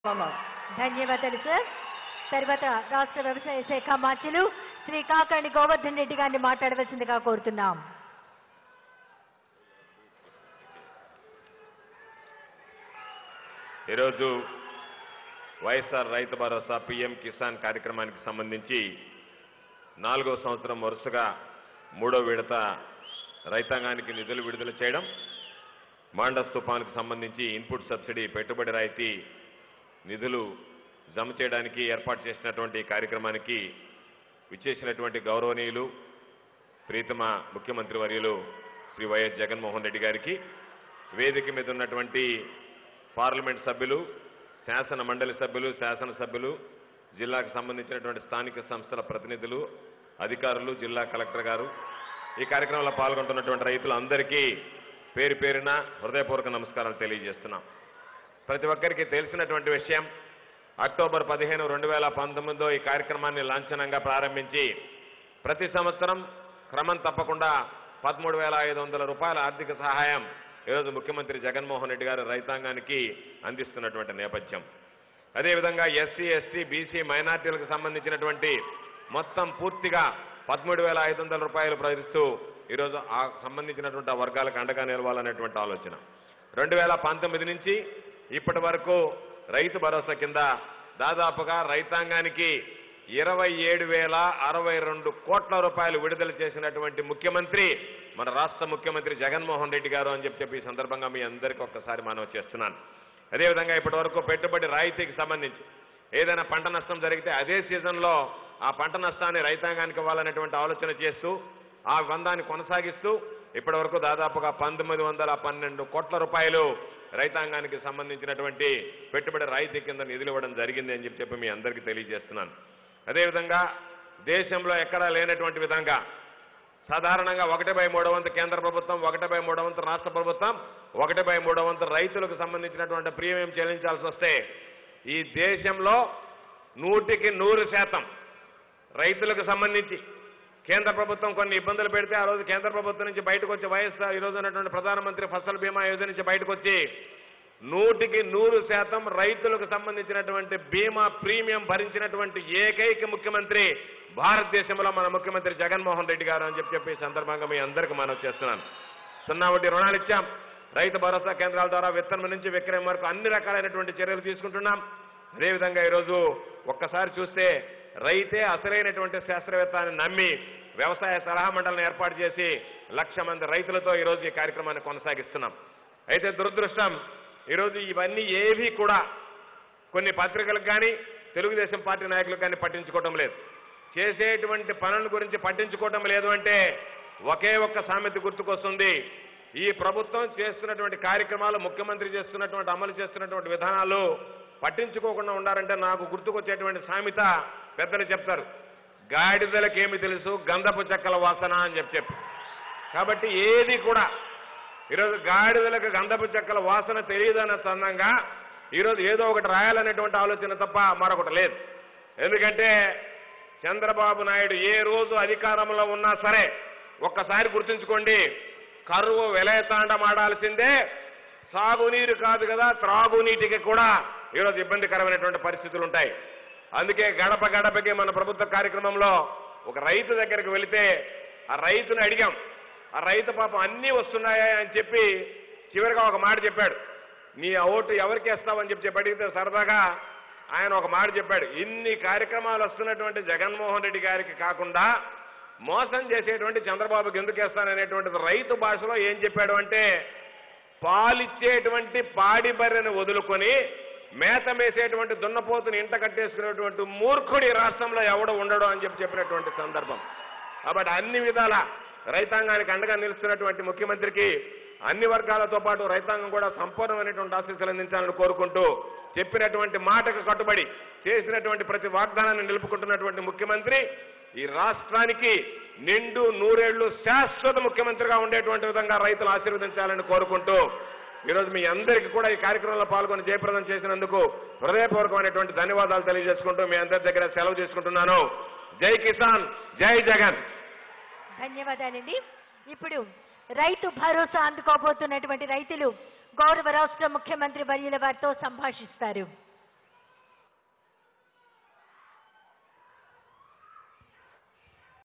ధన్యవాదాలు సార్ తర్వాత రాష్ట్ర వ్యవసాయ శాఖ మార్చులు శ్రీ కాకాణి గోవర్ధన్ రెడ్డి గారిని మాట్లాడవలసిందిగా కోరుతున్నాం ఈరోజు వైఎస్ఆర్ రైతు భరోసా పిఎం కిసాన్ కార్యక్రమానికి సంబంధించి నాలుగో సంవత్సరం వరుసగా మూడో విడత రైతాంగానికి నిధులు విడుదల చేయడం మాండస్ తుఫాన్కు సంబంధించి ఇన్పుట్ సబ్సిడీ పెట్టుబడి రాయితీ నిధులు జమ చేయడానికి ఏర్పాటు చేసినటువంటి ఈ కార్యక్రమానికి విచ్చేసినటువంటి గౌరవనీయులు ప్రీతమ ముఖ్యమంత్రి వర్యులు శ్రీ వైఎస్ జగన్మోహన్ రెడ్డి గారికి వేదిక మీద ఉన్నటువంటి పార్లమెంట్ సభ్యులు శాసన మండలి సభ్యులు శాసనసభ్యులు జిల్లాకు సంబంధించినటువంటి స్థానిక సంస్థల ప్రతినిధులు అధికారులు జిల్లా కలెక్టర్ గారు ఈ కార్యక్రమంలో పాల్గొంటున్నటువంటి రైతులందరికీ పేరు పేరున హృదయపూర్వక నమస్కారాలు తెలియజేస్తున్నాం ప్రతి ఒక్కరికి తెలిసినటువంటి విషయం అక్టోబర్ పదిహేను రెండు వేల పంతొమ్మిదిలో ఈ కార్యక్రమాన్ని లాంఛనంగా ప్రారంభించి ప్రతి సంవత్సరం క్రమం తప్పకుండా పదమూడు వేల ఐదు వందల రూపాయల ఆర్థిక సహాయం ఈరోజు ముఖ్యమంత్రి జగన్మోహన్ రెడ్డి గారు రైతాంగానికి అందిస్తున్నటువంటి నేపథ్యం అదేవిధంగా ఎస్సీ ఎస్టీ బీసీ మైనార్టీలకు సంబంధించినటువంటి మొత్తం పూర్తిగా పదమూడు వేల ఐదు వందల రూపాయలు ప్రకటిస్తూ ఈరోజు ఆ సంబంధించినటువంటి ఆ వర్గాలకు అండగా నిలవాలనేటువంటి ఆలోచన రెండు వేల పంతొమ్మిది నుంచి ఇప్పటి వరకు రైతు భరోసా కింద దాదాపుగా రైతాంగానికి ఇరవై ఏడు వేల అరవై రెండు కోట్ల రూపాయలు విడుదల చేసినటువంటి ముఖ్యమంత్రి మన రాష్ట్ర ముఖ్యమంత్రి జగన్మోహన్ రెడ్డి గారు అని చెప్పి చెప్పి ఈ సందర్భంగా మీ అందరికీ ఒక్కసారి మనవి చేస్తున్నాను అదేవిధంగా ఇప్పటి వరకు పెట్టుబడి రాయితీకి సంబంధించి ఏదైనా పంట నష్టం జరిగితే అదే సీజన్లో ఆ పంట నష్టాన్ని రైతాంగానికి ఇవ్వాలనేటువంటి ఆలోచన చేస్తూ ఆ బంధాన్ని కొనసాగిస్తూ ఇప్పటి వరకు దాదాపుగా పంతొమ్మిది వందల పన్నెండు కోట్ల రూపాయలు రైతాంగానికి సంబంధించినటువంటి పెట్టుబడి రాయితీ కింద నిధులు ఇవ్వడం జరిగింది అని చెప్పి చెప్పి మీ అందరికీ తెలియజేస్తున్నాను అదేవిధంగా దేశంలో ఎక్కడా లేనటువంటి విధంగా సాధారణంగా ఒకటి బై మూడో వంతు కేంద్ర ప్రభుత్వం ఒకటి బై మూడో వంతు రాష్ట్ర ప్రభుత్వం ఒకటి బై మూడో వంతు రైతులకు సంబంధించినటువంటి ప్రీమియం చెల్లించాల్సి వస్తే ఈ దేశంలో నూటికి నూరు శాతం రైతులకు సంబంధించి కేంద్ర ప్రభుత్వం కొన్ని ఇబ్బందులు పెడితే ఆ రోజు కేంద్ర ప్రభుత్వం నుంచి బయటకు వచ్చి వైఎస్ఆర్ ఈ రోజు ఉన్నటువంటి ప్రధానమంత్రి ఫసల్ బీమా యోజన నుంచి బయటకు వచ్చి నూటికి నూరు శాతం రైతులకు సంబంధించినటువంటి బీమా ప్రీమియం భరించినటువంటి ఏకైక ముఖ్యమంత్రి భారతదేశంలో మన ముఖ్యమంత్రి జగన్మోహన్ రెడ్డి గారు అని చెప్పి చెప్పి ఈ సందర్భంగా మీ అందరికీ మనవి చేస్తున్నాను సున్నా వడ్డీ రుణాలు ఇచ్చాం రైతు భరోసా కేంద్రాల ద్వారా విత్తనం నుంచి విక్రయం వరకు అన్ని రకాలైనటువంటి చర్యలు తీసుకుంటున్నాం అదేవిధంగా ఈరోజు ఒక్కసారి చూస్తే రైతే అసలైనటువంటి శాస్త్రవేత్త అని నమ్మి వ్యవసాయ సలహా మండలిని ఏర్పాటు చేసి లక్ష మంది రైతులతో ఈరోజు ఈ కార్యక్రమాన్ని కొనసాగిస్తున్నాం అయితే దురదృష్టం ఈరోజు ఇవన్నీ ఏవి కూడా కొన్ని పత్రికలకు కానీ తెలుగుదేశం పార్టీ నాయకులకు కానీ పట్టించుకోవటం లేదు చేసేటువంటి పనుల గురించి పట్టించుకోవటం లేదు అంటే ఒకే ఒక్క సామెత గుర్తుకొస్తుంది ఈ ప్రభుత్వం చేస్తున్నటువంటి కార్యక్రమాలు ముఖ్యమంత్రి చేస్తున్నటువంటి అమలు చేస్తున్నటువంటి విధానాలు పట్టించుకోకుండా ఉండారంటే నాకు గుర్తుకొచ్చేటువంటి సామెత పెద్దలు చెప్తారు గాడిదలకేమి తెలుసు గంధపు చెక్కల వాసన అని చెప్పి చెప్పి కాబట్టి ఏది కూడా ఈరోజు గాడిదలకు గంధపు చెక్కల వాసన తెలియదన్న సందంగా ఈరోజు ఏదో ఒకటి రాయాలనేటువంటి ఆలోచన తప్ప మరొకటి లేదు ఎందుకంటే చంద్రబాబు నాయుడు ఏ రోజు అధికారంలో ఉన్నా సరే ఒక్కసారి గుర్తుంచుకోండి కరువు వెలయతాండమాడాల్సిందే సాగునీరు కాదు కదా త్రాగునీటికి కూడా ఈరోజు ఇబ్బందికరమైనటువంటి పరిస్థితులు ఉంటాయి అందుకే గడప గడపకి మన ప్రభుత్వ కార్యక్రమంలో ఒక రైతు దగ్గరికి వెళితే ఆ రైతుని అడిగాం ఆ రైతు పాపం అన్నీ వస్తున్నాయా అని చెప్పి చివరిగా ఒక మాట చెప్పాడు నీ ఓటు ఎవరికి వేస్తావని చెప్పి చెప్పి అడిగితే సరదాగా ఆయన ఒక మాట చెప్పాడు ఇన్ని కార్యక్రమాలు వస్తున్నటువంటి జగన్మోహన్ రెడ్డి గారికి కాకుండా మోసం చేసేటువంటి చంద్రబాబుకి ఎందుకు వేస్తాననేటువంటిది రైతు భాషలో ఏం చెప్పాడు అంటే పాలిచ్చేటువంటి పాడి బర్రెని వదులుకొని మేత మేసేటువంటి దున్నపోతుని ఇంట కట్టేసుకునేటువంటి మూర్ఖుడి ఈ రాష్ట్రంలో ఎవడు ఉండడు అని చెప్పి చెప్పినటువంటి సందర్భం కాబట్టి అన్ని విధాల రైతాంగానికి అండగా నిలుస్తున్నటువంటి ముఖ్యమంత్రికి అన్ని వర్గాలతో పాటు రైతాంగం కూడా సంపూర్ణమైనటువంటి ఆశీస్సులు అందించాలని కోరుకుంటూ చెప్పినటువంటి మాటకు కట్టుబడి చేసినటువంటి ప్రతి వాగ్దానాన్ని నిలుపుకుంటున్నటువంటి ముఖ్యమంత్రి ఈ రాష్ట్రానికి నిండు నూరేళ్లు శాశ్వత ముఖ్యమంత్రిగా ఉండేటువంటి విధంగా రైతులు ఆశీర్వదించాలని కోరుకుంటూ ఈరోజు మీ అందరికీ కూడా ఈ కార్యక్రమంలో పాల్గొని జయప్రదం చేసినందుకు హృదయపూర్వకమైనటువంటి ధన్యవాదాలు తెలియజేసుకుంటూ మీ అందరి దగ్గర సెలవు తీసుకుంటున్నాను జై కిసాన్ జై జగన్ ధన్యవాదాలండి ఇప్పుడు రైతు భరోసా అందుకోబోతున్నటువంటి రైతులు గౌరవ రాష్ట్ర ముఖ్యమంత్రి వర్యుల వారితో సంభాషిస్తారు